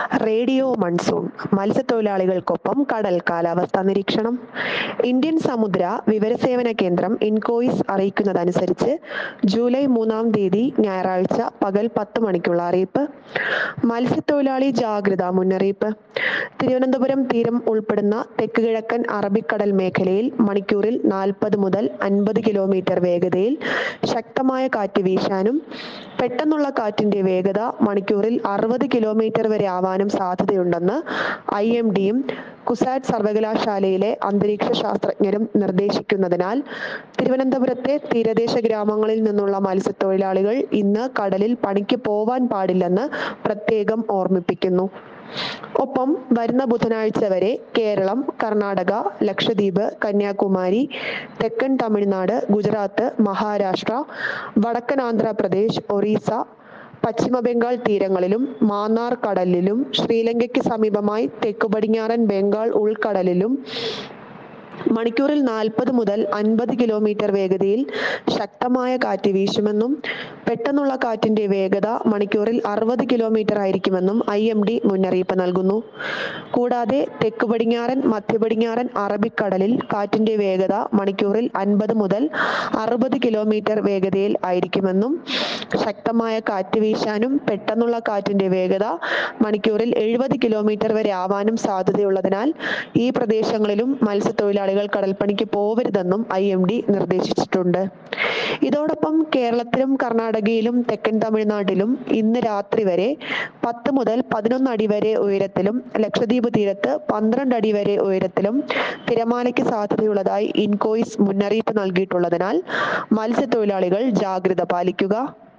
radio monsoon മത്സ്യത്തൊഴിലാളികൾക്കൊപ്പം കടൽ കാലാവസ്ഥാ നിരീക്ഷണം ഇന്ത്യൻ സമുദ്ര വിവരസേവന കേന്ദ്രം ഇൻകോയിസ് അറിയിക്കുന്നതനുസരിച്ച് ജൂലൈ മൂന്നാം തീയതി ഞായറാഴ്ച പകൽ പത്ത് മണിക്കുള്ള അറിയിപ്പ് മത്സ്യത്തൊഴിലാളി ജാഗ്രതാ മുന്നറിയിപ്പ് തിരുവനന്തപുരം തീരം ഉൾപ്പെടുന്ന തെക്ക് കിഴക്കൻ അറബിക്കടൽ മേഖലയിൽ മണിക്കൂറിൽ നാൽപ്പത് മുതൽ അൻപത് കിലോമീറ്റർ വേഗതയിൽ ശക്തമായ കാറ്റ് വീശാനും പെട്ടെന്നുള്ള കാറ്റിന്റെ വേഗത മണിക്കൂറിൽ അറുപത് കിലോമീറ്റർ വരെ ആവാനും സാധ്യതയുണ്ടെന്ന് ഐ എം ഡിയും കുസാറ്റ് സർവകലാശാലയിലെ അന്തരീക്ഷ ശാസ്ത്രജ്ഞരും നിർദ്ദേശിക്കുന്നതിനാൽ തിരുവനന്തപുരത്തെ തീരദേശ ഗ്രാമങ്ങളിൽ നിന്നുള്ള മത്സ്യത്തൊഴിലാളികൾ ഇന്ന് കടലിൽ പണിക്ക് പോവാൻ പാടില്ലെന്ന് പ്രത്യേകം ഓർമ്മിപ്പിക്കുന്നു ഒപ്പം വരുന്ന ബുധനാഴ്ച വരെ കേരളം കർണാടക ലക്ഷദ്വീപ് കന്യാകുമാരി തെക്കൻ തമിഴ്നാട് ഗുജറാത്ത് മഹാരാഷ്ട്ര വടക്കൻ ആന്ധ്രാപ്രദേശ് ഒറീസ പശ്ചിമ ബംഗാൾ തീരങ്ങളിലും മാന്നാർ കടലിലും ശ്രീലങ്കയ്ക്ക് സമീപമായി തെക്കു പടിഞ്ഞാറൻ ബംഗാൾ ഉൾക്കടലിലും മണിക്കൂറിൽ നാൽപ്പത് മുതൽ അൻപത് കിലോമീറ്റർ വേഗതയിൽ ശക്തമായ കാറ്റ് വീശുമെന്നും പെട്ടെന്നുള്ള കാറ്റിന്റെ വേഗത മണിക്കൂറിൽ അറുപത് കിലോമീറ്റർ ആയിരിക്കുമെന്നും ഐ എം ഡി മുന്നറിയിപ്പ് നൽകുന്നു കൂടാതെ തെക്ക് പടിഞ്ഞാറൻ മധ്യ പടിഞ്ഞാറൻ അറബിക്കടലിൽ കാറ്റിന്റെ വേഗത മണിക്കൂറിൽ അൻപത് മുതൽ അറുപത് കിലോമീറ്റർ വേഗതയിൽ ആയിരിക്കുമെന്നും ശക്തമായ കാറ്റ് വീശാനും പെട്ടെന്നുള്ള കാറ്റിന്റെ വേഗത മണിക്കൂറിൽ എഴുപത് കിലോമീറ്റർ വരെ ആവാനും സാധ്യതയുള്ളതിനാൽ ഈ പ്രദേശങ്ങളിലും മത്സ്യത്തൊഴിലാളികൾ കടൽപ്പണിക്ക് പോവരുതെന്നും ഐ എം ഡി നിർദ്ദേശിച്ചിട്ടുണ്ട് ഇതോടൊപ്പം കേരളത്തിലും കർണാടകയിലും തെക്കൻ തമിഴ്നാട്ടിലും ഇന്ന് രാത്രി വരെ പത്ത് മുതൽ പതിനൊന്ന് അടി വരെ ഉയരത്തിലും ലക്ഷദ്വീപ് തീരത്ത് പന്ത്രണ്ട് അടി വരെ ഉയരത്തിലും തിരമാലയ്ക്ക് സാധ്യതയുള്ളതായി ഇൻകോയിസ് മുന്നറിയിപ്പ് നൽകിയിട്ടുള്ളതിനാൽ മത്സ്യത്തൊഴിലാളികൾ ജാഗ്രത പാലിക്കുക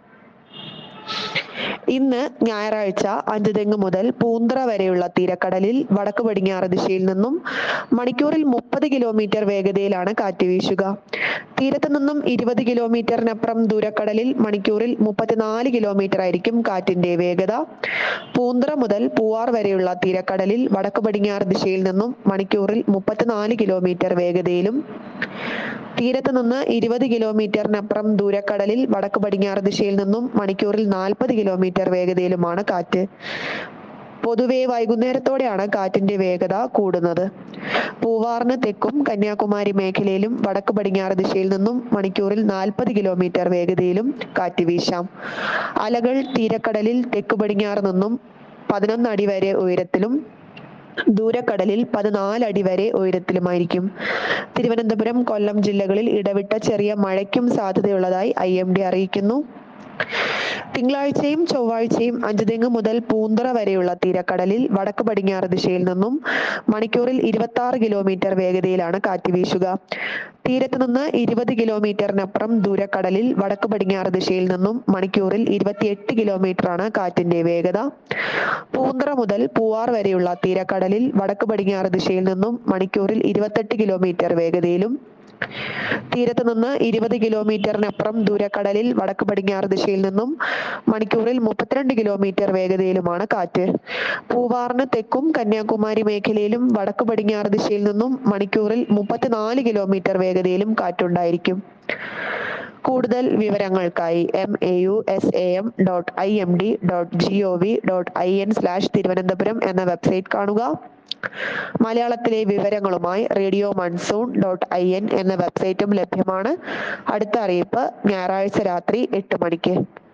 ഇന്ന് ഞായറാഴ്ച അഞ്ചുതെങ്ങ് മുതൽ പൂന്തറ വരെയുള്ള തീരക്കടലിൽ വടക്ക് പടിഞ്ഞാറ് ദിശയിൽ നിന്നും മണിക്കൂറിൽ മുപ്പത് കിലോമീറ്റർ വേഗതയിലാണ് കാറ്റ് വീശുക തീരത്ത് നിന്നും ഇരുപത് കിലോമീറ്ററിനപ്പുറം ദൂരക്കടലിൽ മണിക്കൂറിൽ മുപ്പത്തിനാല് കിലോമീറ്റർ ആയിരിക്കും കാറ്റിന്റെ വേഗത പൂന്തറ മുതൽ പൂവാർ വരെയുള്ള തീരക്കടലിൽ വടക്ക് പടിഞ്ഞാറ് ദിശയിൽ നിന്നും മണിക്കൂറിൽ മുപ്പത്തിനാല് കിലോമീറ്റർ വേഗതയിലും തീരത്ത് നിന്ന് ഇരുപത് കിലോമീറ്ററിനപ്പുറം ദൂരക്കടലിൽ വടക്ക് പടിഞ്ഞാറ് ദിശയിൽ നിന്നും മണിക്കൂറിൽ നാൽപ്പത് കിലോമീറ്റർ വേഗതയിലുമാണ് കാറ്റ് പൊതുവെ വൈകുന്നേരത്തോടെയാണ് കാറ്റിന്റെ വേഗത കൂടുന്നത് പൂവാറിന് തെക്കും കന്യാകുമാരി മേഖലയിലും വടക്ക് പടിഞ്ഞാറ് ദിശയിൽ നിന്നും മണിക്കൂറിൽ നാൽപ്പത് കിലോമീറ്റർ വേഗതയിലും കാറ്റ് വീശാം അലകൾ തീരക്കടലിൽ തെക്ക് പടിഞ്ഞാറ് നിന്നും പതിനൊന്ന് അടി വരെ ഉയരത്തിലും ദൂരക്കടലിൽ പതിനാല് അടി വരെ ഉയരത്തിലുമായിരിക്കും തിരുവനന്തപുരം കൊല്ലം ജില്ലകളിൽ ഇടവിട്ട ചെറിയ മഴയ്ക്കും സാധ്യതയുള്ളതായി ഐ എം ഡി അറിയിക്കുന്നു തിങ്കളാഴ്ചയും ചൊവ്വാഴ്ചയും അഞ്ചുതെങ്ങ് മുതൽ പൂന്തറ വരെയുള്ള തീരക്കടലിൽ വടക്ക് പടിഞ്ഞാറ് ദിശയിൽ നിന്നും മണിക്കൂറിൽ ഇരുപത്തി ആറ് കിലോമീറ്റർ വേഗതയിലാണ് കാറ്റ് വീശുക തീരത്ത് നിന്ന് ഇരുപത് കിലോമീറ്ററിനപ്പുറം ദൂരക്കടലിൽ വടക്ക് പടിഞ്ഞാറ് ദിശയിൽ നിന്നും മണിക്കൂറിൽ ഇരുപത്തിയെട്ട് കിലോമീറ്ററാണ് കാറ്റിന്റെ വേഗത പൂന്തറ മുതൽ പൂവാർ വരെയുള്ള തീരക്കടലിൽ വടക്ക് പടിഞ്ഞാറ് ദിശയിൽ നിന്നും മണിക്കൂറിൽ ഇരുപത്തെട്ട് കിലോമീറ്റർ വേഗതയിലും തീരത്ത് നിന്ന് ഇരുപത് കിലോമീറ്ററിനപ്പുറം ദൂരക്കടലിൽ വടക്ക് പടിഞ്ഞാറ് ദിശയിൽ നിന്നും മണിക്കൂറിൽ മുപ്പത്തിരണ്ട് കിലോമീറ്റർ വേഗതയിലുമാണ് കാറ്റ് പൂവാറിന് തെക്കും കന്യാകുമാരി മേഖലയിലും വടക്ക് പടിഞ്ഞാറ് ദിശയിൽ നിന്നും മണിക്കൂറിൽ മുപ്പത്തിനാല് കിലോമീറ്റർ വേഗതയിലും കാറ്റുണ്ടായിരിക്കും കൂടുതൽ വിവരങ്ങൾക്കായി M A U S A M dot I M D dot G O V dot I N slash Thiruvananthapuram എന്ന വെബ്സൈറ്റ് കാണുക മലയാളത്തിലെ വിവരങ്ങളുമായി radio monsoon dot I N എന്ന വെബ്സൈറ്റും ലഭ്യമാണ് അടുത്ത അറിയിപ്പ് ഞായറാഴ്ച രാത്രി എട്ട് മണിക്ക്